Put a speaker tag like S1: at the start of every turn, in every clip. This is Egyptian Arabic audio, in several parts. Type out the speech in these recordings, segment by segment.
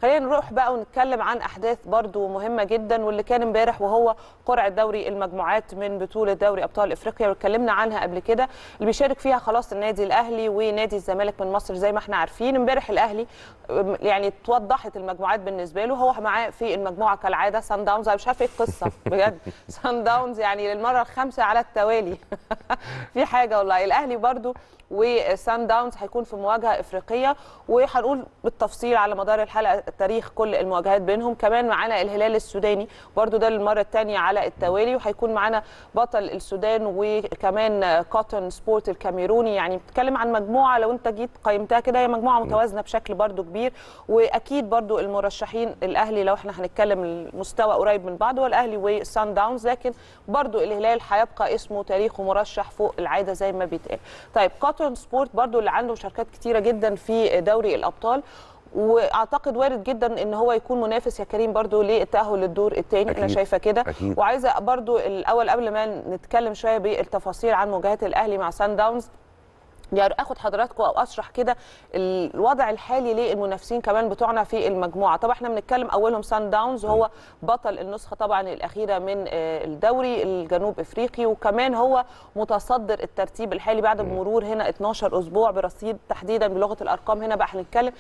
S1: خلينا نروح بقى ونتكلم عن احداث برضو مهمه جدا واللي كان امبارح وهو قرعه دوري المجموعات من بطوله دوري ابطال افريقيا واتكلمنا عنها قبل كده اللي بيشارك فيها خلاص النادي الاهلي ونادي الزمالك من مصر زي ما احنا عارفين امبارح الاهلي يعني اتوضحت المجموعات بالنسبه له هو معاه في المجموعه كالعاده سان داونز انا مش عارفه ايه القصه بجد سان داونز يعني للمره الخامسه على التوالي في حاجه والله الاهلي برضو وسان داونز هيكون في مواجهه افريقيه وهنقول بالتفصيل على مدار الحلقه تاريخ كل المواجهات بينهم كمان معانا الهلال السوداني برضو ده للمره الثانيه على التوالي وهيكون معانا بطل السودان وكمان كوتون سبورت الكاميروني يعني بتتكلم عن مجموعه لو انت جيت قيمتها كده هي مجموعه متوازنه بشكل برضو كبير واكيد برضو المرشحين الاهلي لو احنا هنتكلم المستوى قريب من بعض هو الاهلي وسان داونز لكن برضو الهلال هيبقى اسمه تاريخه مرشح فوق العاده زي ما بيتقال طيب كوتون سبورت برضو اللي عنده مشاركات كتيره جدا في دوري الابطال واعتقد وارد جدا ان هو يكون منافس يا كريم برضو للتاهل للدور الثاني انا شايفه كده وعايزه برضو الاول قبل ما نتكلم شويه بالتفاصيل عن مواجهات الاهلي مع سان داونز يعني اخد حضراتكم او اشرح كده الوضع الحالي للمنافسين كمان بتوعنا في المجموعه طبعا احنا بنتكلم اولهم سان داونز وهو بطل النسخه طبعا الاخيره من الدوري الجنوب افريقي وكمان هو متصدر الترتيب الحالي بعد مرور هنا 12 اسبوع برصيد تحديدا بلغه الارقام هنا بقى هنتكلم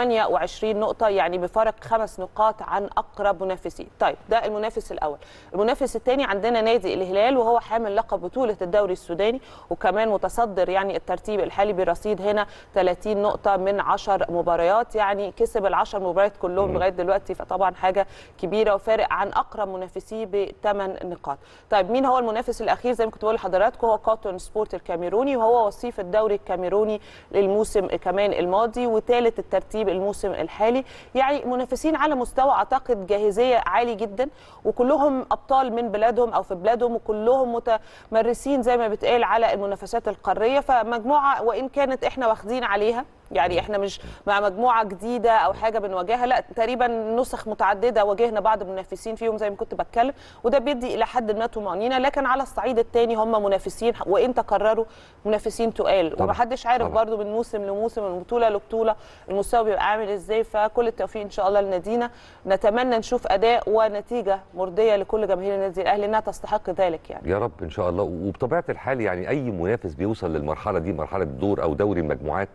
S1: 28 نقطه يعني بفرق خمس نقاط عن اقرب منافسين طيب ده المنافس الاول المنافس الثاني عندنا نادي الهلال وهو حامل لقب بطوله الدوري السوداني وكمان متصدر يعني الترتيب الحالي برصيد هنا 30 نقطه من 10 مباريات يعني كسب ال 10 مباريات كلهم لغايه دلوقتي فطبعا حاجه كبيره وفارق عن اقرب منافسيه بثمان نقاط طيب مين هو المنافس الاخير زي ما كنت بقول لحضراتكم هو كوتون سبورت الكاميروني وهو وصيف الدوري الكاميروني للموسم كمان الماضي وثالث الترتيب الموسم الحالي يعني منافسين على مستوى اعتقد جاهزيه عالي جدا وكلهم ابطال من بلادهم او في بلادهم وكلهم متمرسين زي ما بتقال على المنافسات القاريه فمجموعه وان كانت احنا واخدين عليها يعني احنا مش مع مجموعه جديده او حاجه بنواجهها لا تقريبا نسخ متعدده واجهنا بعض المنافسين فيهم زي ما كنت بتكلم وده بيدي الى حد ما طمانينه لكن على الصعيد الثاني هم منافسين وان تكرروا منافسين تقال ومحدش عارف برضو من موسم لموسم من بطوله لبطوله المستوى بيبقى عامل ازاي فكل التوفيق ان شاء الله لنادينا نتمنى نشوف اداء ونتيجه مرضيه لكل جماهير النادي الاهلي انها تستحق ذلك يعني
S2: يا رب ان شاء الله وبطبيعه الحال يعني اي منافس بيوصل للمرحله دي مرحله دور او دوري المجموعات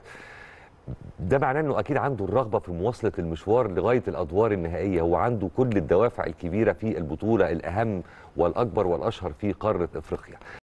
S2: ده معناه انه اكيد عنده الرغبه في مواصله المشوار لغايه الادوار النهائيه هو عنده كل الدوافع الكبيره في البطوله الاهم والاكبر والاشهر في قاره افريقيا